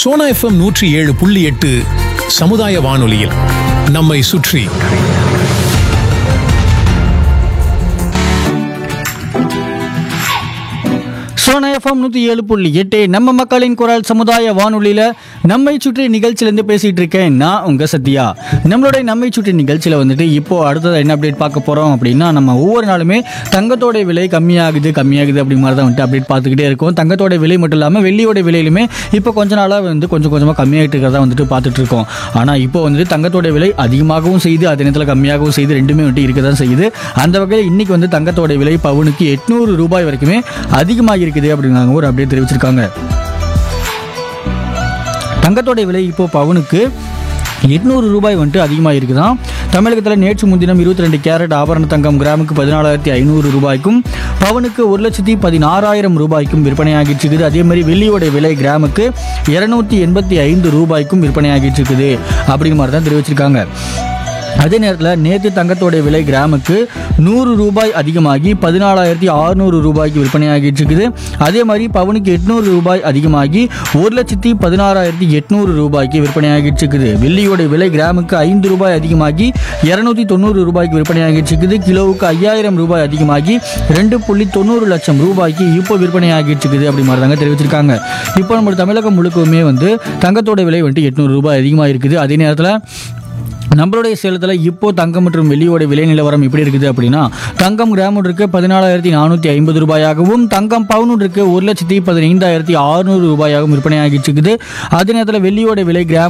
Sona FM நூற்றி ஏழு புள்ளி எட்டு சமுதாய வானொலியில் நம்மை சுற்றி சோனா எஃப்எம் நூற்றி ஏழு புள்ளி எட்டு நம்ம மக்களின் குரல் சமுதாய வானொலியில் நம்மை சுற்றி நிகழ்ச்சியிலேருந்து பேசிகிட்டு இருக்கேன் நான் உங்கள் சத்யா நம்மளுடைய நம்மை சுற்றி நிகழ்ச்சியில் வந்துட்டு இப்போ அடுத்தது என்ன அப்டேட் பார்க்க போகிறோம் அப்படின்னா நம்ம ஒவ்வொரு நாளுமே தங்கத்தோட விலை கம்மியாகுது கம்மியாகுது அப்படி மாதிரி தான் வந்துட்டு அப்டேட் பார்த்துக்கிட்டே இருக்கோம் தங்கத்தோட விலை மட்டும் இல்லாமல் வெள்ளியோட விலையிலுமே இப்போ கொஞ்ச நாளாக வந்து கொஞ்சம் கொஞ்சமாக கம்மியாகிட்டு இருக்கிறதா வந்துட்டு பார்த்துட்டு இருக்கோம் ஆனால் இப்போ வந்துட்டு தங்கத்தோட விலை அதிகமாகவும் செய்யுது அதே நேரத்தில் கம்மியாகவும் செய்யுது ரெண்டுமே வந்துட்டு இருக்க தான் செய்யுது அந்த வகையில் இன்னைக்கு வந்து தங்கத்தோட விலை பவுனுக்கு எட்நூறு ரூபாய் வரைக்குமே அதிகமாக இருக்குது அப்படிங்கிறாங்க ஒரு அப்டேட் தெரிவிச்சிருக்காங்க தங்கத்தோட விலை இப்போ பவுனுக்கு எட்நூறு ரூபாய் வந்துட்டு அதிகமாக இருக்குதாம் தமிழகத்தில் நேற்று முன்தினம் இருபத்தி ரெண்டு கேரட் ஆபரண தங்கம் கிராமுக்கு பதினாலாயிரத்தி ஐநூறு ரூபாய்க்கும் பவனுக்கு ஒரு லட்சத்தி பதினாறாயிரம் ரூபாய்க்கும் விற்பனையாகிட்டு இருக்குது அதே மாதிரி வெள்ளியோட விலை கிராமுக்கு இருநூத்தி எண்பத்தி ஐந்து ரூபாய்க்கும் விற்பனையாகிட்டு இருக்குது அப்படிங்கிற மாதிரி தான் தெரிவிச்சிருக்காங்க அதே நேரத்தில் நேற்று தங்கத்தோட விலை கிராமுக்கு நூறு ரூபாய் அதிகமாகி பதினாலாயிரத்தி அறுநூறு ரூபாய்க்கு விற்பனையாகிட்டு இருக்குது அதே மாதிரி பவுனுக்கு எட்நூறு ரூபாய் அதிகமாகி ஒரு லட்சத்தி பதினாறாயிரத்தி எட்நூறு ரூபாய்க்கு விற்பனையாகிட்டு இருக்குது வெள்ளியோட விலை கிராமுக்கு ஐந்து ரூபாய் அதிகமாகி இரநூத்தி தொண்ணூறு ரூபாய்க்கு விற்பனையாகிட்டு இருக்குது கிலோவுக்கு ஐயாயிரம் ரூபாய் அதிகமாகி ரெண்டு புள்ளி தொண்ணூறு லட்சம் ரூபாய்க்கு இப்போ விற்பனையாகிட்டு இருக்குது அப்படி மாதிரி தாங்க தெரிவிச்சிருக்காங்க இப்போ நம்ம தமிழகம் முழுக்கவுமே வந்து தங்கத்தோட விலை வந்துட்டு எட்நூறு ரூபாய் அதிகமாக இருக்குது அதே நேரத்தில் நம்மளுடைய சேலத்தில் இப்போ தங்கம் மற்றும் வெள்ளியோட விலை நிலவரம் எப்படி இருக்குது அப்படின்னா தங்கம் கிராம் ஒன்றுக்கு பதினாலாயிரத்தி நானூற்றி ஐம்பது ரூபாயாகவும் தங்கம் பவுன் ஒன்றுக்கு ஒரு லட்சத்தி பதினைந்தாயிரத்தி அறுநூறு ரூபாயாகவும் விற்பனையாகிட்டு இருக்குது அதே நேரத்தில் வெள்ளியோட விலை கிராம்